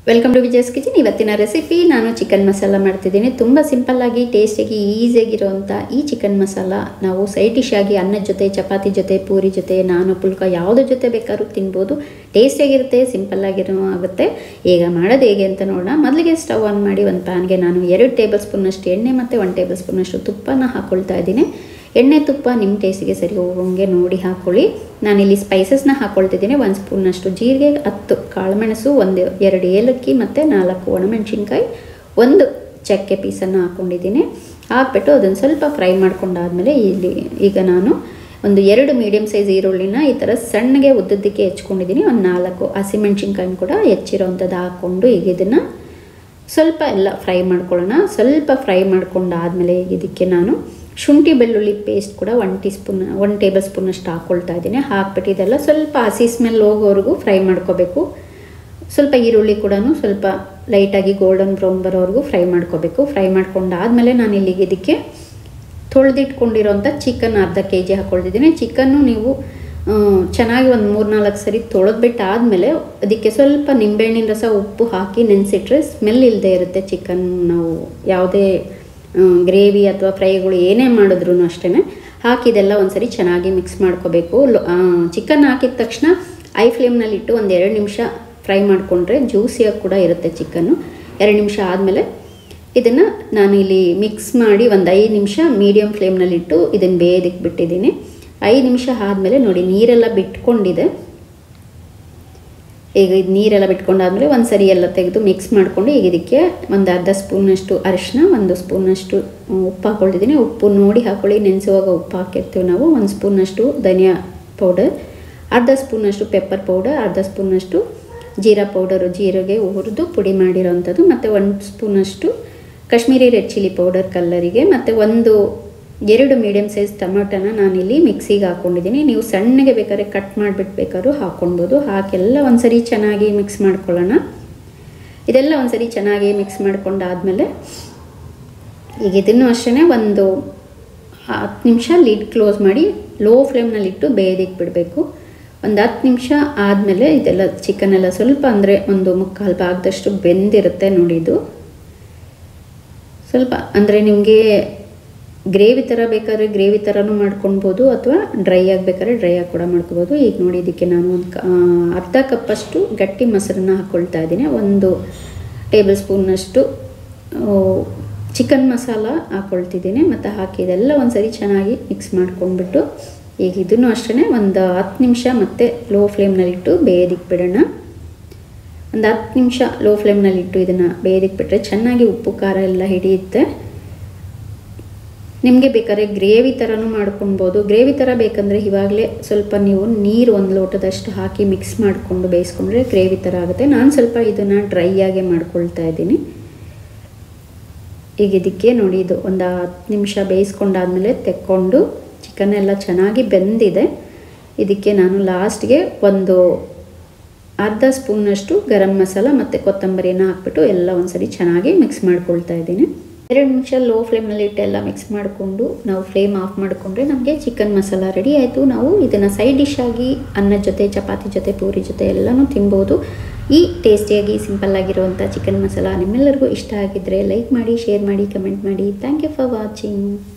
welcome to Vijaya's kitchen ಇವತ್ತಿನ recipe ನಾನು chicken masala ಮಾಡ್ತಿದ್ದೀನಿ ತುಂಬ ಸಿಂಪಲ್ಲಾಗಿ ಟೇಸ್ಟಿಯಾಗಿ ಈಸಿಯಾಗಿರೋವಂಥ ಈ ಚಿಕನ್ ಮಸಾಲ ನಾವು ಸೈಡ್ ಡಿಶ್ ಆಗಿ ಅನ್ನದ ಜೊತೆ ಚಪಾತಿ ಜೊತೆ ಪೂರಿ ಜೊತೆ ನಾನು ಪುಲ್ಕ ಯಾವುದ್ರ ಜೊತೆ ಬೇಕಾದ್ರೂ ತಿನ್ಬೋದು ಟೇಸ್ಟಿಯಾಗಿರುತ್ತೆ ಸಿಂಪಲ್ಲಾಗಿರೋ ಆಗುತ್ತೆ ಈಗ ಮಾಡೋದು ಹೇಗೆ ಅಂತ ನೋಡೋಣ ಮೊದಲಿಗೆ ಸ್ಟವ್ ಆನ್ ಮಾಡಿ ಒಂದು ಪ್ಯಾನ್ಗೆ ನಾನು ಎರಡು ಟೇಬಲ್ ಸ್ಪೂನಷ್ಟು ಎಣ್ಣೆ ಮತ್ತು ಒಂದು ಟೇಬಲ್ ಸ್ಪೂನಷ್ಟು ತುಪ್ಪನ ಹಾಕ್ಕೊಳ್ತಾ ಇದ್ದೀನಿ ಎಣ್ಣೆ ತುಪ್ಪ ನಿಮ್ಮ ಟೇಸ್ಟಿಗೆ ಸರಿ ಹೋಗೋಂಗೆ ನೋಡಿ ಹಾಕ್ಕೊಳ್ಳಿ ನಾನಿಲ್ಲಿ ಸ್ಪೈಸಸ್ನ ಹಾಕ್ಕೊಳ್ತಿದ್ದೀನಿ ಒಂದು ಸ್ಪೂನಷ್ಟು ಜೀರಿಗೆ ಹತ್ತು ಕಾಳುಮೆಣಸು ಒಂದು ಎರಡು ಏಲಕ್ಕಿ ಮತ್ತು ನಾಲ್ಕು ಒಣಮೆಣಸಿನ್ಕಾಯಿ ಒಂದು ಚಕ್ಕೆ ಪೀಸನ್ನು ಹಾಕ್ಕೊಂಡಿದ್ದೀನಿ ಹಾಕ್ಬಿಟ್ಟು ಅದನ್ನು ಸ್ವಲ್ಪ ಫ್ರೈ ಮಾಡ್ಕೊಂಡಾದ್ಮೇಲೆ ಇಲ್ಲಿ ಈಗ ನಾನು ಒಂದು ಎರಡು ಮೀಡಿಯಮ್ ಸೈಜ್ ಈರುಳ್ಳಿನ ಈ ಥರ ಸಣ್ಣಗೆ ಉದ್ದದ್ದಕ್ಕೆ ಹೆಚ್ಕೊಂಡಿದ್ದೀನಿ ಒಂದು ನಾಲ್ಕು ಹಸಿಮೆಣ್ಸಿನ್ಕಾಯಿನ ಕೂಡ ಹೆಚ್ಚಿರೋವಂಥದ್ದು ಹಾಕ್ಕೊಂಡು ಈಗ ಇದನ್ನು ಸ್ವಲ್ಪ ಎಲ್ಲ ಫ್ರೈ ಮಾಡ್ಕೊಳ್ಳೋಣ ಸ್ವಲ್ಪ ಫ್ರೈ ಮಾಡ್ಕೊಂಡಾದಮೇಲೆ ಈಗ ಇದಕ್ಕೆ ನಾನು ಶುಂಠಿ ಬೆಳ್ಳುಳ್ಳಿ ಪೇಸ್ಟ್ ಕೂಡ ಒನ್ ಟೀ ಸ್ಪೂನ್ ಒನ್ ಟೇಬಲ್ ಸ್ಪೂನಷ್ಟು ಹಾಕ್ಕೊಳ್ತಾ ಇದ್ದೀನಿ ಹಾಕ್ಬಿಟ್ಟು ಇದೆಲ್ಲ ಸ್ವಲ್ಪ ಹಸಿ ಸ್ಮೆಲ್ ಹೋಗೋವರೆಗೂ ಫ್ರೈ ಮಾಡ್ಕೋಬೇಕು ಸ್ವಲ್ಪ ಈರುಳ್ಳಿ ಕೂಡ ಸ್ವಲ್ಪ ಲೈಟಾಗಿ ಗೋಲ್ಡನ್ ಬ್ರೌನ್ ಬರೋವರೆಗೂ ಫ್ರೈ ಮಾಡ್ಕೋಬೇಕು ಫ್ರೈ ಮಾಡ್ಕೊಂಡಾದಮೇಲೆ ನಾನು ಇಲ್ಲಿಗೆ ಇದಕ್ಕೆ ತೊಳೆದಿಟ್ಕೊಂಡಿರೋಂಥ ಚಿಕನ್ ಅರ್ಧ ಕೆ ಜಿ ಹಾಕ್ಕೊಳ್ತಿದ್ದೀನಿ ಚಿಕನ್ನು ನೀವು ಚೆನ್ನಾಗಿ ಒಂದು ಮೂರು ನಾಲ್ಕು ಸರಿ ತೊಳೆದ್ಬಿಟ್ಟು ಆದಮೇಲೆ ಅದಕ್ಕೆ ಸ್ವಲ್ಪ ನಿಂಬೆಹಣ್ಣಿನ ರಸ ಉಪ್ಪು ಹಾಕಿ ನೆನೆಸಿಟ್ರೆ ಸ್ಮೆಲ್ ಇಲ್ಲದೆ ಇರುತ್ತೆ ಚಿಕನ್ ನಾವು ಯಾವುದೇ ಗ್ರೇವಿ ಅಥವಾ ಫ್ರೈಗಳು ಏನೇ ಮಾಡಿದ್ರು ಅಷ್ಟೇ ಹಾಕಿದೆಲ್ಲ ಒಂದ್ಸರಿ ಚೆನ್ನಾಗಿ ಮಿಕ್ಸ್ ಮಾಡ್ಕೋಬೇಕು ಚಿಕನ್ ಹಾಕಿದ ತಕ್ಷಣ ಐ ಫ್ಲೇಮ್ನಲ್ಲಿಟ್ಟು ಒಂದು ಎರಡು ನಿಮಿಷ ಫ್ರೈ ಮಾಡಿಕೊಂಡ್ರೆ ಜ್ಯೂಸಿಯಾಗಿ ಕೂಡ ಇರುತ್ತೆ ಚಿಕನ್ನು ಎರಡು ನಿಮಿಷ ಆದಮೇಲೆ ಇದನ್ನು ನಾನು ಇಲ್ಲಿ ಮಿಕ್ಸ್ ಮಾಡಿ ಒಂದು ಐದು ನಿಮಿಷ ಮೀಡಿಯಮ್ ಫ್ಲೇಮ್ನಲ್ಲಿಟ್ಟು ಇದನ್ನು ಬೇಯದಕ್ಕೆ ಬಿಟ್ಟಿದ್ದೀನಿ ಐದು ನಿಮಿಷ ಆದಮೇಲೆ ನೋಡಿ ನೀರೆಲ್ಲ ಬಿಟ್ಕೊಂಡಿದೆ ಈಗ ಇದು ನೀರೆಲ್ಲ ಬಿಟ್ಕೊಂಡಾದ್ಮೇಲೆ ಒಂದು ಸರಿ ಎಲ್ಲ ತೆಗೆದು ಮಿಕ್ಸ್ ಮಾಡಿಕೊಂಡು ಈಗ ಇದಕ್ಕೆ ಒಂದು ಅರ್ಧ ಸ್ಪೂನಷ್ಟು ಅರಿಶಿನ ಒಂದು ಸ್ಪೂನಷ್ಟು ಉಪ್ಪು ಹಾಕ್ಕೊಳ್ತಿದ್ದೀನಿ ಉಪ್ಪು ನೋಡಿ ಹಾಕೊಳ್ಳಿ ನೆನೆಸುವಾಗ ಉಪ್ಪು ಹಾಕಿರ್ತೀವಿ ನಾವು ಒಂದು ಸ್ಪೂನಷ್ಟು ಧನಿಯಾ ಪೌಡರ್ ಅರ್ಧ ಸ್ಪೂನಷ್ಟು ಪೆಪ್ಪರ್ ಪೌಡರ್ ಅರ್ಧ ಸ್ಪೂನಷ್ಟು ಜೀರಾ ಪೌಡರು ಜೀರಿಗೆ ಹುರಿದು ಪುಡಿ ಮಾಡಿರೋವಂಥದ್ದು ಮತ್ತು ಒಂದು ಸ್ಪೂನಷ್ಟು ಕಾಶ್ಮೀರಿ ರೆಡ್ ಚಿಲ್ಲಿ ಪೌಡರ್ ಕಲ್ಲರಿಗೆ ಮತ್ತು ಒಂದು ಎರಡು ಮೀಡಿಯಮ್ ಸೈಜ್ ಟೊಮೊಟೊನ ನಾನಿಲ್ಲಿ ಮಿಕ್ಸಿಗೆ ಹಾಕ್ಕೊಂಡಿದ್ದೀನಿ ನೀವು ಸಣ್ಣಗೆ ಬೇಕಾದ್ರೆ ಕಟ್ ಮಾಡಿಬಿಟ್ಟು ಬೇಕಾದ್ರೂ ಹಾಕ್ಕೊಳ್ಬೋದು ಹಾಕೆಲ್ಲ ಒಂದ್ಸರಿ ಚೆನ್ನಾಗಿ ಮಿಕ್ಸ್ ಮಾಡ್ಕೊಳ್ಳೋಣ ಇದೆಲ್ಲ ಒಂದ್ಸರಿ ಚೆನ್ನಾಗಿ ಮಿಕ್ಸ್ ಮಾಡ್ಕೊಂಡಾದಮೇಲೆ ಈಗ ಇದನ್ನು ಅಷ್ಟೇ ಒಂದು ಹತ್ತು ನಿಮಿಷ ಲಿಡ್ ಕ್ಲೋಸ್ ಮಾಡಿ ಲೋ ಫ್ಲೇಮ್ನಲ್ಲಿಟ್ಟು ಬೇಯದಿಕ್ಕೆ ಬಿಡಬೇಕು ಒಂದು ಹತ್ತು ನಿಮಿಷ ಆದಮೇಲೆ ಇದೆಲ್ಲ ಚಿಕನ್ ಎಲ್ಲ ಸ್ವಲ್ಪ ಅಂದರೆ ಒಂದು ಮುಕ್ಕಾಲು ಭಾಗದಷ್ಟು ಬೆಂದಿರುತ್ತೆ ನೋಡಿದ್ದು ಸ್ವಲ್ಪ ಅಂದರೆ ನಿಮಗೆ ಗ್ರೇವಿ ಥರ ಬೇಕಾದ್ರೆ ಗ್ರೇವಿ ಥರನೂ ಮಾಡ್ಕೊಳ್ಬೋದು ಅಥವಾ ಡ್ರೈ ಆಗಬೇಕಾದ್ರೆ ಡ್ರೈ ಆಗಿ ಕೂಡ ಮಾಡ್ಕೋಬೋದು ಈಗ ನೋಡಿ ಇದಕ್ಕೆ ನಾನು ಒಂದು ಅರ್ಧ ಕಪ್ಪಷ್ಟು ಗಟ್ಟಿ ಮೊಸರನ್ನ ಹಾಕ್ಕೊಳ್ತಾ ಇದ್ದೀನಿ ಒಂದು ಟೇಬಲ್ ಸ್ಪೂನ್ನಷ್ಟು ಚಿಕನ್ ಮಸಾಲ ಹಾಕ್ಕೊಳ್ತಿದ್ದೀನಿ ಮತ್ತು ಹಾಕಿ ಇದೆಲ್ಲ ಒಂದು ಸರಿ ಚೆನ್ನಾಗಿ ಮಿಕ್ಸ್ ಮಾಡ್ಕೊಂಡ್ಬಿಟ್ಟು ಈಗ ಇದನ್ನು ಅಷ್ಟೇ ಒಂದು ಹತ್ತು ನಿಮಿಷ ಮತ್ತೆ ಲೋ ಫ್ಲೇಮ್ನಲ್ಲಿಟ್ಟು ಬೇಯೋದಿಕ್ಕೆ ಬಿಡೋಣ ಒಂದು ಹತ್ತು ನಿಮಿಷ ಲೋ ಫ್ಲೇಮ್ನಲ್ಲಿಟ್ಟು ಇದನ್ನು ಬೇಯೋದಿಕ್ಕೆ ಬಿಟ್ಟರೆ ಚೆನ್ನಾಗಿ ಉಪ್ಪು ಖಾರ ಎಲ್ಲ ಹಿಡಿಯುತ್ತೆ ನಿಮಗೆ ಬೇಕಾದ್ರೆ ಗ್ರೇವಿ ಥರನೂ ಮಾಡ್ಕೊಳ್ಬೋದು ಗ್ರೇವಿ ಥರ ಬೇಕಂದರೆ ಇವಾಗಲೇ ಸ್ವಲ್ಪ ನೀವು ನೀರು ಒಂದು ಲೋಟದಷ್ಟು ಹಾಕಿ ಮಿಕ್ಸ್ ಮಾಡಿಕೊಂಡು ಬೇಯಿಸ್ಕೊಂಡ್ರೆ ಗ್ರೇವಿ ಥರ ಆಗುತ್ತೆ ನಾನು ಸ್ವಲ್ಪ ಇದನ್ನು ಡ್ರೈ ಆಗೇ ಮಾಡ್ಕೊಳ್ತಾ ಇದ್ದೀನಿ ಈಗ ಇದಕ್ಕೆ ನೋಡಿ ಇದು ಒಂದು ಹತ್ತು ನಿಮಿಷ ಬೇಯಿಸ್ಕೊಂಡಾದ್ಮೇಲೆ ತೆಕ್ಕೊಂಡು ಚಿಕನ್ ಎಲ್ಲ ಚೆನ್ನಾಗಿ ಬೆಂದಿದೆ ಇದಕ್ಕೆ ನಾನು ಲಾಸ್ಟ್ಗೆ ಒಂದು ಅರ್ಧ ಸ್ಪೂನಷ್ಟು ಗರಂ ಮಸಾಲ ಮತ್ತು ಕೊತ್ತಂಬರಿನ ಹಾಕ್ಬಿಟ್ಟು ಎಲ್ಲ ಒಂದ್ಸರಿ ಚೆನ್ನಾಗಿ ಮಿಕ್ಸ್ ಮಾಡ್ಕೊಳ್ತಾ ಇದ್ದೀನಿ ಎರಡು ನಿಮಿಷ ಲೋ ಫ್ಲೇಮ್ನಲ್ಲಿ ಇಟ್ಟು ಎಲ್ಲ ಮಿಕ್ಸ್ ಮಾಡಿಕೊಂಡು ನಾವು ಫ್ಲೇಮ್ ಆಫ್ ಮಾಡಿಕೊಂಡ್ರೆ ನಮಗೆ ಚಿಕನ್ ಮಸಾಲ ರೆಡಿ ಆಯಿತು ನಾವು ಇದನ್ನು ಸೈಡ್ ಡಿಶ್ ಆಗಿ ಅನ್ನದ ಜೊತೆ ಚಪಾತಿ ಜೊತೆ ಪೂರಿ ಜೊತೆ ಎಲ್ಲನೂ ತಿನ್ಬೋದು ಈ ಟೇಸ್ಟಿಯಾಗಿ ಸಿಂಪಲ್ ಆಗಿರುವಂಥ ಚಿಕನ್ ಮಸಾಲ ನಿಮ್ಮೆಲ್ಲರಿಗೂ ಇಷ್ಟ ಆಗಿದ್ದರೆ ಲೈಕ್ ಮಾಡಿ ಶೇರ್ ಮಾಡಿ ಕಮೆಂಟ್ ಮಾಡಿ ಥ್ಯಾಂಕ್ ಯು ಫಾರ್ ವಾಚಿಂಗ್